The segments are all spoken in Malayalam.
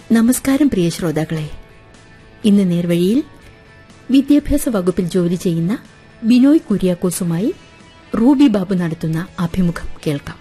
നമസ്കാരം പ്രിയ ശ്രോതാക്കളെ ഇന്ന് നേർവഴിയിൽ വിദ്യാഭ്യാസ വകുപ്പിൽ ജോലി ചെയ്യുന്ന ബിനോയ് കുര്യാക്കോസുമായി റൂബി ബാബു നടത്തുന്ന അഭിമുഖം കേൾക്കാം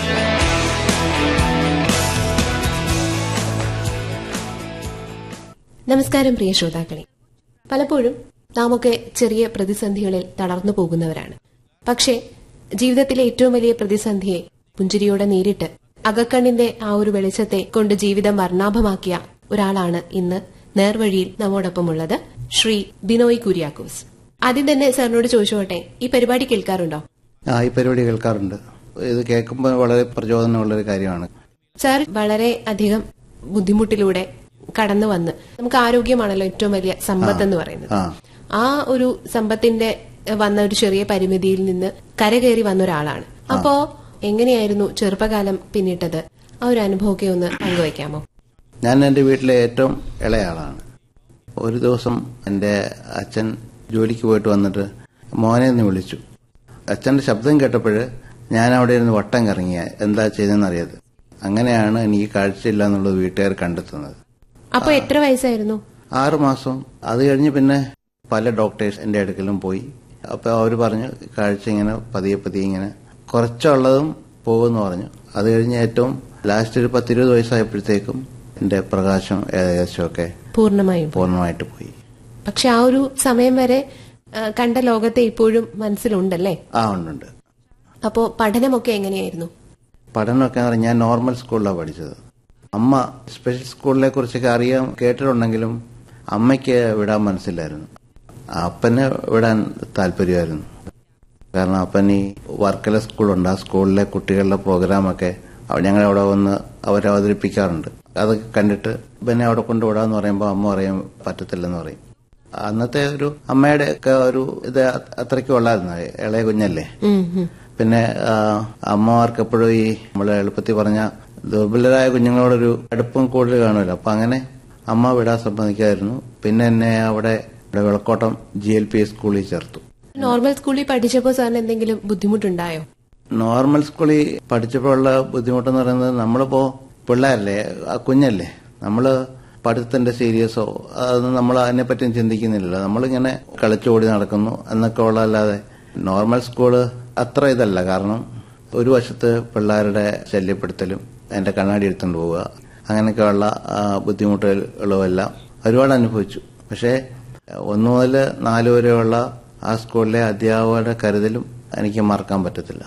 നമസ്കാരം പ്രിയ ശ്രോതാക്കളെ പലപ്പോഴും നാമൊക്കെ ചെറിയ പ്രതിസന്ധികളിൽ തളർന്നു പോകുന്നവരാണ് പക്ഷേ ജീവിതത്തിലെ ഏറ്റവും വലിയ പ്രതിസന്ധിയെ പുഞ്ചിരിയോടെ നേരിട്ട് അകക്കണ്ണിന്റെ ആ ഒരു വെളിച്ചത്തെ കൊണ്ട് ജീവിതം വർണ്ണാഭമാക്കിയ ഒരാളാണ് ഇന്ന് നേർവഴിയിൽ നമ്മോടൊപ്പമുള്ളത് ശ്രീ ബിനോയ് കുര്യാക്കോസ് ആദ്യം തന്നെ സാറിനോട് ചോദിച്ചോട്ടെ ഈ പരിപാടി കേൾക്കാറുണ്ടോ ആ ഈ പരിപാടി കേൾക്കാറുണ്ട് ഇത് കേൾക്കുമ്പോൾ വളരെ പ്രചോദനമുള്ളൊരു കാര്യമാണ് സാർ വളരെ അധികം ബുദ്ധിമുട്ടിലൂടെ കടന്നു വന്ന് നമുക്ക് ആരോഗ്യമാണല്ലോ ഏറ്റവും വലിയ സമ്പത്ത് എന്ന് പറയുന്നത് ആ ആ ഒരു സമ്പത്തിന്റെ എഹ്, വന്ന ഒരു ചെറിയ പരിമിതിയിൽ നിന്ന് കരകയറി വന്ന ഒരാളാണ് അപ്പോ എങ്ങനെയായിരുന്നു ചെറുപ്പകാലം പിന്നിട്ടത് ആ ഒരു അനുഭവമൊക്കെ ഒന്ന് പങ്കുവയ്ക്കാമോ ഞാൻ എൻ്റെ വീട്ടിലെ ഏറ്റവും ഇളയാളാണ് ഒരു ദിവസം എൻ്റെ അച്ഛൻ ജോലിക്ക് പോയിട്ട് വന്നിട്ട് മോനെ എന്ന് വിളിച്ചു അച്ഛൻ്റെ ശബ്ദം കേട്ടപ്പോൾ ഞാൻ അവിടെ ഇരുന്ന് വട്ടം കറങ്ങിയ എന്താ ചെയ്തതെന്ന് അറിയാതെ അങ്ങനെയാണ് എനിക്ക് കാഴ്ചയില്ല എന്നുള്ളത് വീട്ടുകാർ കണ്ടെത്തുന്നത് അപ്പൊ എത്ര വയസ്സായിരുന്നു ആറു മാസം അത് കഴിഞ്ഞ് പിന്നെ പല ഡോക്ടേഴ്സ് എൻ്റെ അടുക്കലും പോയി അപ്പോൾ അവർ പറഞ്ഞു കാഴ്ച ഇങ്ങനെ പതിയെ പതിയെ ഇങ്ങനെ കുറച്ചുള്ളതും പോകുമെന്ന് പറഞ്ഞു അത് കഴിഞ്ഞ് ഏറ്റവും ലാസ്റ്റ് ഒരു പത്തിരുപത് വയസ്സായപ്പോഴത്തേക്കും എൻ്റെ പ്രകാശം ഏകദേശമൊക്കെ പൂർണ്ണമായും പൂർണ്ണമായിട്ട് പോയി പക്ഷെ ആ ഒരു സമയം വരെ ആ, കണ്ട ലോകത്തെ ഇപ്പോഴും മനസ്സിലുണ്ടല്ലേ ആ ഉണ്ടുണ്ട് അപ്പോ പഠനമൊക്കെ എങ്ങനെയായിരുന്നു പഠനമൊക്കെ എന്ന് പറഞ്ഞാൽ ഞാൻ നോർമൽ സ്കൂളിലാണ് പഠിച്ചത് അമ്മ സ്പെഷ്യൽ സ്കൂളിനെ കുറിച്ചൊക്കെ അറിയാൻ കേട്ടിട്ടുണ്ടെങ്കിലും അമ്മയ്ക്ക് വിടാൻ മനസ്സിലായിരുന്നു അപ്പന് വിടാൻ താല്പര്യമായിരുന്നു കാരണം അപ്പൻ ഈ വർക്കല സ്കൂളുണ്ട് ആ സ്കൂളിലെ കുട്ടികളുടെ പ്രോഗ്രാമൊക്കെ അവ- ഞങ്ങൾ അവിടെ വന്ന് അവരെ അവതരിപ്പിക്കാറുണ്ട് അതൊക്കെ കണ്ടിട്ട് പിന്നെ അവിടെ കൊണ്ടുവിടാന്ന് പറയുമ്പോൾ അമ്മ പറയും പറ്റത്തില്ലെന്ന് പറയും അന്നത്തെ ഒരു അമ്മയുടെ ഒക്കെ ഒരു ഇത് അത്രയ്ക്കും ഉള്ളായിരുന്നു ഇളയ കുഞ്ഞല്ലേ ഉം, ഉം. പിന്നെ ആ, അമ്മമാർക്ക് എപ്പോഴും ഈ നമ്മളെ എളുപ്പത്തിൽ പറഞ്ഞ ദുർബലരായ കുഞ്ഞുങ്ങളോടൊരു അടുപ്പം കൂടുതൽ കാണുമല്ലോ അപ്പൊ അങ്ങനെ അമ്മ വിടാൻ സമ്മതിക്കായിരുന്നു പിന്നെ എന്നെ അവിടെ ഇവിടെ വിളക്കോട്ടം ജി എൽ പി സ്കൂളിൽ ചേർത്തു നോർമൽ സ്കൂളിൽ പഠിച്ചപ്പോ സാറിന് എന്തെങ്കിലും ബുദ്ധിമുട്ടുണ്ടായോ നോർമൽ സ്കൂളിൽ പഠിച്ചപ്പോഴുള്ള ബുദ്ധിമുട്ടെന്ന് പറയുന്നത് നമ്മളിപ്പോ പിള്ളേരല്ലേ ആ കുഞ്ഞല്ലേ നമ്മള് പഠിത്തത്തിന്റെ സീരിയസോ അതൊന്നും നമ്മൾ അതിനെപ്പറ്റിയും ചിന്തിക്കുന്നില്ലല്ലോ നമ്മളിങ്ങനെ കളിച്ചോടി നടക്കുന്നു എന്നൊക്കെ ഉള്ളതല്ലാതെ നോർമൽ സ്കൂള് അത്ര ഇതല്ല കാരണം ഒരു വശത്ത് പിള്ളേരുടെ ശല്യപ്പെടുത്തലും എന്റെ കണ്ണാടി എടുത്തുകൊണ്ട് പോവുക അങ്ങനെയൊക്കെയുള്ള ആ, ബുദ്ധിമുട്ടുകളുമെല്ലാം ഒരുപാട് അനുഭവിച്ചു പക്ഷേ ഒന്നു മുതൽ നാല് വരെയുള്ള ആ സ്കൂളിലെ അധ്യാപകരുടെ കരുതലും എനിക്ക് മറക്കാൻ പറ്റത്തില്ല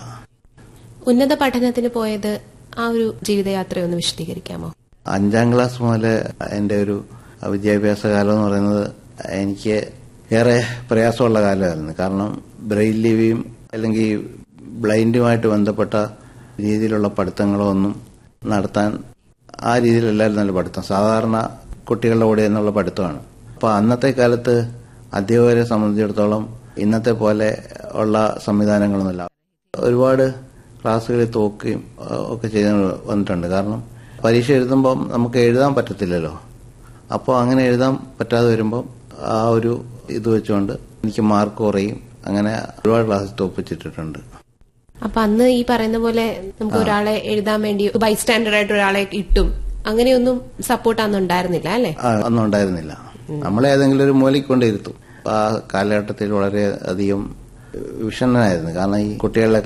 ഉന്നത പഠനത്തിന് പോയത് ആ ഒരു ജീവിതയാത്ര ഒന്ന് വിശദീകരിക്കാമോ അഞ്ചാം ക്ലാസ് മുതൽ എൻ്റെ ഒരു വിദ്യാഭ്യാസ കാലം എന്ന് പറയുന്നത് എനിക്ക് ഏറെ പ്രയാസമുള്ള കാലമായിരുന്നു കാരണം ബ്രെയിൽ ലിവിയും അല്ലെങ്കിൽ ബ്ലൈൻഡുമായിട്ട് ബന്ധപ്പെട്ട രീതിയിലുള്ള പഠിത്തങ്ങളോ ഒന്നും നടത്താൻ ആ രീതിയിലല്ലായിരുന്നു നല്ല പഠിത്തം സാധാരണ കുട്ടികളുടെ കൂടെ എന്നുള്ള പഠിത്തമാണ് അപ്പോൾ അന്നത്തെ കാലത്ത് അധ്യാപകരെ സംബന്ധിച്ചിടത്തോളം ഇന്നത്തെ പോലെ ഉള്ള സംവിധാനങ്ങളൊന്നുമില്ല ഒരുപാട് ക്ലാസ്സുകളിൽ തോക്കുകയും ആ, ഒക്കെ ചെയ്ത് വന്നിട്ടുണ്ട് കാരണം പരീക്ഷ എഴുതുമ്പം നമുക്ക് എഴുതാൻ പറ്റത്തില്ലല്ലോ അപ്പോൾ അങ്ങനെ എഴുതാൻ പറ്റാതെ വരുമ്പം ആ ഒരു ഇത് വെച്ചുകൊണ്ട് എനിക്ക് മാർക്ക് കുറയും അങ്ങനെ ഒരുപാട് ക്ലാസ് തോപ്പിച്ചിട്ടിട്ടുണ്ട് അപ്പൊ അന്ന് ഈ പറയുന്ന പോലെ നമുക്ക് ഒരാളെ എഴുതാൻ വേണ്ടി ബൈസ്റ്റാൻഡർ ആയിട്ട് ഒരാളെ ഇട്ടും അങ്ങനെയൊന്നും സപ്പോർട്ട് അന്ന് ഉണ്ടായിരുന്നില്ല അല്ലെ ആ, ഒന്നും ഉണ്ടായിരുന്നില്ല നമ്മളെ ഏതെങ്കിലും ഒരു മൂലയ്ക്ക് കൊണ്ടിരുത്തും ആ കാലഘട്ടത്തിൽ വളരെ അധികം വിഷണ്ണനായിരുന്നു കാരണം ഈ കുട്ടികളുടെ